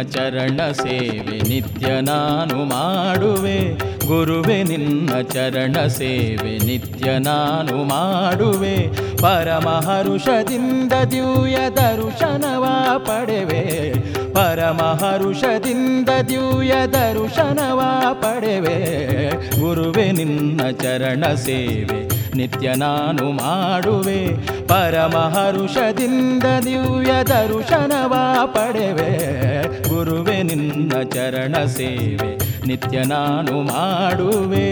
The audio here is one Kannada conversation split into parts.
ಚರಣ ಸೇವೆ ನಿತ್ಯ ನಾನು ಮಾಡುವೆ ಗುರುವೆ ನಿನ್ನ ಚರಣ ಸೇವೆ ನಿತ್ಯ ನಾನು ಮಾಡುವೆ ಪರಮಹರುಷದಿಂದ ದಿವ್ಯ ದರ್ಶನವ ಪಡೆವೆ ಪರಮಹರುಷದಿಂದ ದಿವ್ಯ ದರ್ಶನವ ಪಡೆವೆ ಗುರುವೆ ನಿನ್ನ ಚರಣ ಸೇವೆ ನಿತ್ಯ ನಾನು ಮಾಡುವೆ ಪರಮಹರುಷದಿಂದ ದಿವ್ಯ ದರ್ಶನವ ಪಡೆವೆ ಗುರುವೆ ನಿನ್ನ ಚರಣ ಸೇವೆ ನಿತ್ಯ ನಾನು ಮಾಡುವೆ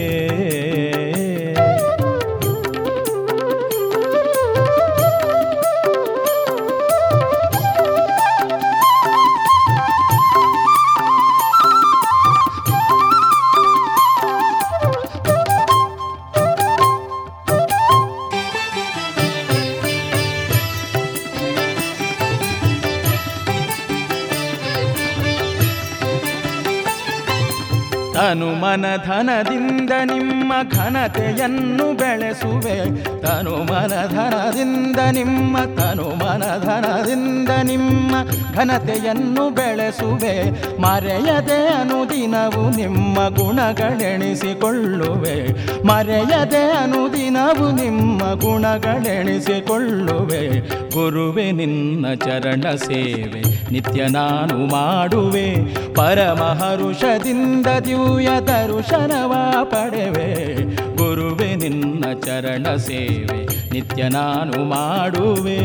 ತನು ಮನ ಧನದಿಂದ ನಿಮ್ಮ ಘನತೆಯನ್ನು ಬೆಳೆಸುವೆ ತನು ಮನ ಧನದಿಂದ ನಿಮ್ಮ ತನು ಮನ ಧನದಿಂದ ನಿಮ್ಮ ಘನತೆಯನ್ನು ಬೆಳೆಸುವೆ ಮರೆಯದೆ ಅನುದಿನವು ನಿಮ್ಮ ಗುಣಗಳೆಣಿಸಿಕೊಳ್ಳುವೆ ಮರೆಯದೆ ಅನುದಿನವು ನಿಮ್ಮ ಗುಣಗಳೆಣಿಸಿಕೊಳ್ಳುವೆ ಗುರುವೆ ನಿನ್ನ ಚರಣ ಸೇವೆ ನಿತ್ಯ ನಾನು ಮಾಡುವೆ ಪರಮಹರುಷದಿಂದ ದಿವ್ಯ ದರ್ಶನವ ಪಡೆವೆ ಗುರುವೆ ನಿನ್ನ ಚರಣ ಸೇವೆ ನಿತ್ಯ ನಾನು ಮಾಡುವೆ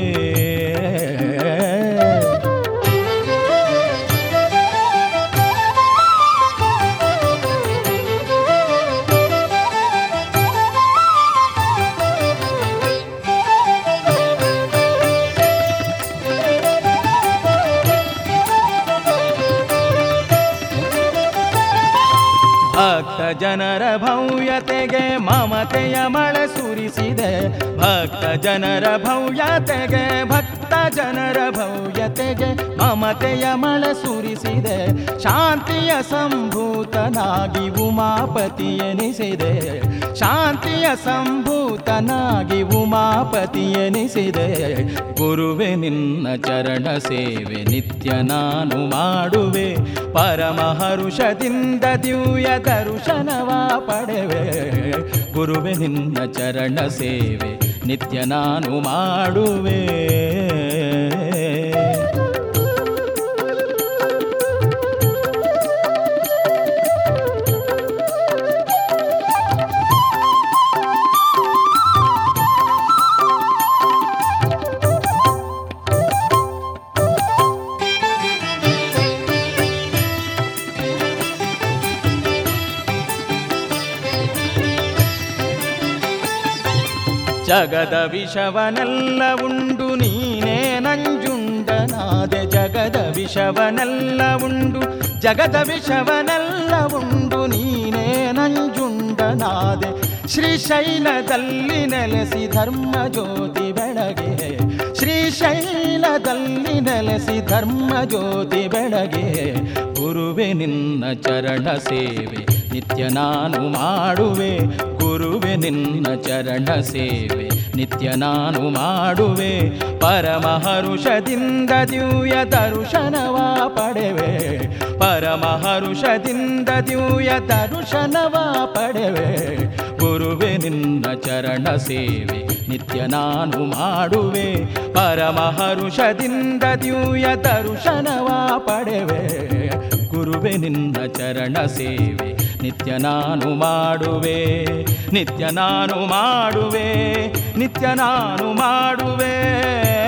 ಭಕ್ತ ಜನರ ಭವ್ಯತೆಗೆ ಮಮತೆಯ ಮಳೆ ಸುರಿಸಿದೆ ಭಕ್ತ ಜನರ ಭವ್ಯತೆಗೆ ಭಕ್ತ ಜನರ ಭವ್ಯತೆಗೆ ಮಮತೆಯ ಮಳೆ ಸುರಿಸಿದೆ ಶಾಂತಿಯ ಸಂಭೂತನಾಗಿ ಉಮಾಪತಿ ಎನಿಸಿದೆ ಶಾಂತಿಯ ಸಂಭೂತನಾಗಿ ಉಮಾಪತಿ ಎನಿಸಿದೆ ಗುರುವೆ ನಿನ್ನ ಚರಣ ಸೇವೆ ನಿತ್ಯ ನಾನು ಮಾಡುವೆ ಪರಮಹರುಷದಿಂದ ದಿವ್ಯ ದರ್ಶನವ ಪಡೆವೆ ಗುರುವೆ ನಿನ್ನ ಚರಣ ಸೇವೆ ನಿತ್ಯ ನಾನು ಮಾಡುವೆ ಜಗದ ವಿಷವನೆಲ್ಲ ಉಂಡು ನೀನೇ ನಂಜುಂಡನಾದೆ ಜಗದ ವಿಷವನೆಲ್ಲ ಉಂಡು ಜಗದ ವಿಷವನೆಲ್ಲ ಉಂಡು ನೀನೇ ನಂಜುಂಡನಾದೆ ಶ್ರೀಶೈಲದಲ್ಲಿ ನೆಲೆಸಿ ಧರ್ಮ ಜ್ಯೋತಿ ಬೆಳಗೆ ಶ್ರೀಶೈಲದಲ್ಲಿ ನೆಲೆಸಿ ಧರ್ಮ ಜ್ಯೋತಿ ಬೆಳಗೆ ಗುರುವೆ ನಿನ್ನ ಚರಣ ಸೇವೆ ನಿತ್ಯ ನಾನು ಮಾಡುವೆ ಗುರುವೆ ನಿನ್ನ ಚರಣ ಸೇವೆ ನಿತ್ಯ ನಾನು ಮಾಡುವೆ ಪರಮಹರುಷದಿಂದ ದಿವ್ಯ ದರ್ಶನವ ಪಡೆವೆ ಪರಮಹರುಷದಿಂದ ದಿವ್ಯ ದರ್ಶನವ ಪಡೆವೆ ಗುರುವೆ ನಿನ್ನ ಚರಣ ಸೇವೆ ನಿತ್ಯ ನಾನು ಮಾಡುವೆ ಪರಮಹರುಷದಿಂದ ದಿವ್ಯ ದರ್ಶನವ ಪಡೆವೆ ಗುರುವೆ ನಿನ್ನ ಚರಣ ಸೇವೆ ನಿತ್ಯ ನಾನು ಮಾಡುವೆ ನಿತ್ಯ ನಾನು ಮಾಡುವೆ ನಿತ್ಯ ನಾನು ಮಾಡುವೆ